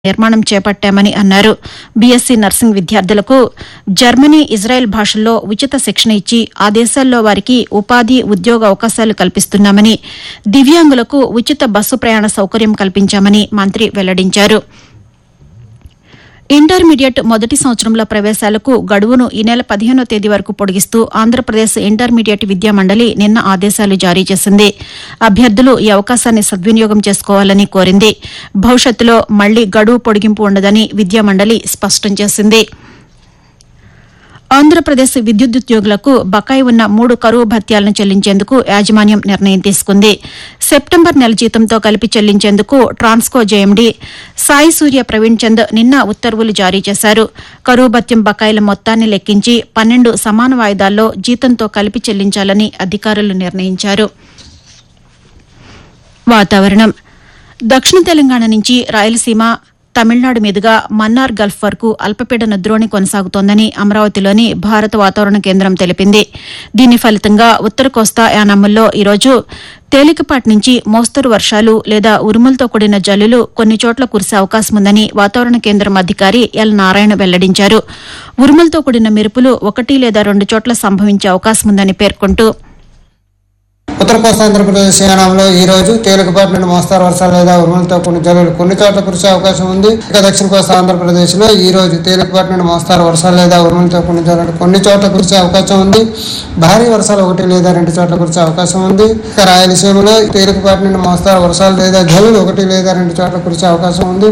నిర్మాణం చేపట్టామని అన్నారు బీఎస్సీ నర్సింగ్ విద్యార్థులకు జర్మనీ ఇజ్రాయెల్ భాషల్లో ఉచిత శిక్షణ ఇచ్చి ఆ దేశాల్లో వారికి ఉపాధి ఉద్యోగ అవకాశాలు కల్పిస్తున్నామని దివ్యాంగులకు ఉచిత బస్సు ప్రయాణ సౌకర్యం కల్పించామని మంత్రి వెల్లడించారు ఇంటర్మీడియట్ మొదటి సంవత్సరంలో ప్రవేశాలకు గడువును ఈ నెల పదిహేనో తేదీ వరకు పొడిగిస్తూ ఆంధ్రప్రదేశ్ ఇంటర్మీడియట్ విద్యా మండలి నిన్న ఆదేశాలు జారీ చేసింది అభ్యర్థులు ఈ అవకాశాన్ని సద్వినియోగం చేసుకోవాలని కోరింది భవిష్యత్తులో మళ్లీ గడువు పొడిగింపు ఉండదని విద్యా మండలి స్పష్టం చేసింది ఆంధ్రప్రదేశ్ విద్యుదుద్యోగులకు బకాయి ఉన్న మూడు కరువు భత్యాలను చెల్లించేందుకు యాజమాన్యం నిర్ణయం తీసుకుంది సెప్టెంబర్ నెల జీతంతో కలిపి చెల్లించేందుకు ట్రాన్స్కో జేఎండీ సాయి సూర్య ప్రవీణ్ చంద్ నిన్న ఉత్తర్వులు జారీ చేశారు కరువు భత్యం బకాయిల మొత్తాన్ని లెక్కించి పన్నెండు సమాన వాయిదాల్లో జీతంతో కలిపి చెల్లించాలని అధికారులు నిర్ణయించారు వాతావరణం దక్షిణ తెలంగాణ నుంచి రాయలసీమ తమిళనాడు మీదుగా మన్నార్ గల్ఫ్ వరకు అల్పపీడన ద్రోణి కొనసాగుతోందని అమరావతిలోని భారత వాతావరణ కేంద్రం తెలిపింది దీని ఫలితంగా ఉత్తర కోస్తా యానాముల్లో ఈరోజు తేలికపాటి నుంచి మోస్తరు వర్షాలు లేదా ఉరుములతో కూడిన జల్లులు కొన్ని చోట్ల కురిసే అవకాశం ఉందని వాతావరణ కేంద్రం అధికారి ఎల్ నారాయణ వెల్లడించారు ఉరుములతో కూడిన మెరుపులు ఒకటి లేదా రెండు చోట్ల సంభవించే అవకాశం ఉందని పేర్కొంటూ ఉత్తర కోస్తా ఆంధ్రప్రదేశ్ యానంలో ఈ రోజు తేలికపాటి నుండి మోస్తారు వర్షాలు లేదా ఉరుములతో కొన్ని జల్లులు కొన్ని చోట్ల కురిసే అవకాశం ఉంది ఇక దక్షిణ కోస్తా ఆంధ్రప్రదేశ్ లో ఈ రోజు తేలికపాటి నుండి మోస్తారు వర్షాలు లేదా ఉరుములతో కొన్ని జల్లులు కొన్ని చోట్ల కురిసే అవకాశం ఉంది భారీ వర్షాలు ఒకటి లేదా రెండు చోట్ల కురిసే అవకాశం ఉంది ఇక రాయలసీమలో తేలికపాటి నుండి మోస్తారు వర్షాలు లేదా జల్లులు ఒకటి లేదా రెండు చోట్ల కురిసే అవకాశం ఉంది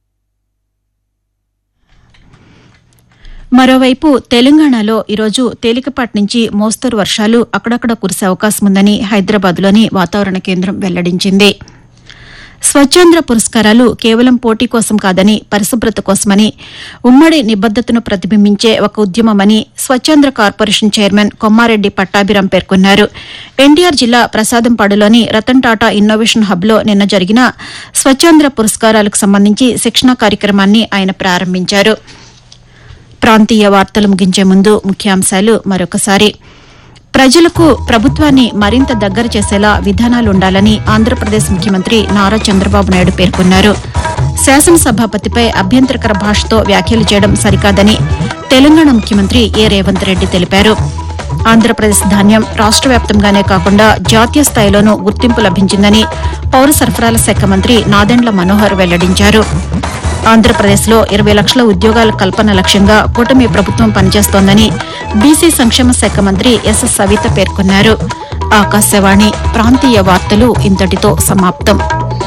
మరోవైపు తెలంగాణలో ఈరోజు తేలికపాటి నుంచి మోస్తరు వర్షాలు అక్కడక్కడ కురిసే అవకాశం ఉందని హైదరాబాద్లోని వాతావరణ కేంద్రం వెల్లడించింది స్వచ్ఛాంధ్ర పురస్కారాలు కేవలం పోటీ కోసం కాదని పరిశుభ్రత కోసమని ఉమ్మడి నిబద్దతను ప్రతిబింబించే ఒక ఉద్యమమని స్వచ్ఛాంధ్ర కార్పొరేషన్ చైర్మన్ కొమ్మారెడ్డి పట్టాభిరాం పేర్కొన్నారు ఎన్టీఆర్ జిల్లా ప్రసాదంపాడులోని రతన్ టాటా ఇన్నోవేషన్ హబ్లో నిన్న జరిగిన స్వచ్ఛాంధ్ర పురస్కారాలకు సంబంధించి శిక్షణా కార్యక్రమాన్ని ఆయన ప్రారంభించారు ప్రాంతీయ వార్తలు ముగించే ముందు ముఖ్యాంశాలు మరొకసారి ప్రజలకు ప్రభుత్వాన్ని మరింత దగ్గర చేసేలా విధానాలుండాలని ఆంధ్రప్రదేశ్ ముఖ్యమంత్రి నారా చంద్రబాబు నాయుడు పేర్కొన్నారు శాసనసభాపతిపై అభ్యంతరకర భాషతో వ్యాఖ్యలు చేయడం సరికాదని తెలంగాణ ముఖ్యమంత్రి ఏ రేవంత్ రెడ్డి తెలిపారు ఆంధ్రప్రదేశ్ ధాన్యం రాష్ట వ్యాప్తంగానే కాకుండా జాతీయ స్థాయిలోనూ గుర్తింపు లభించిందని పౌర సరఫరాల శాఖ మంత్రి నాదెండ్ల మనోహర్ వెల్లడించారు ఆంధ్రప్రదేశ్లో ఇరవై లక్షల ఉద్యోగాల కల్పన లక్ష్యంగా కూటమి ప్రభుత్వం పనిచేస్తోందని బీసీ సంక్షేమ శాఖ మంత్రి ఎస్ సవిత పేర్కొన్నారు ఆకాశవాణి ప్రాంతీయ వార్తలు ఇంతటితో సమాప్తం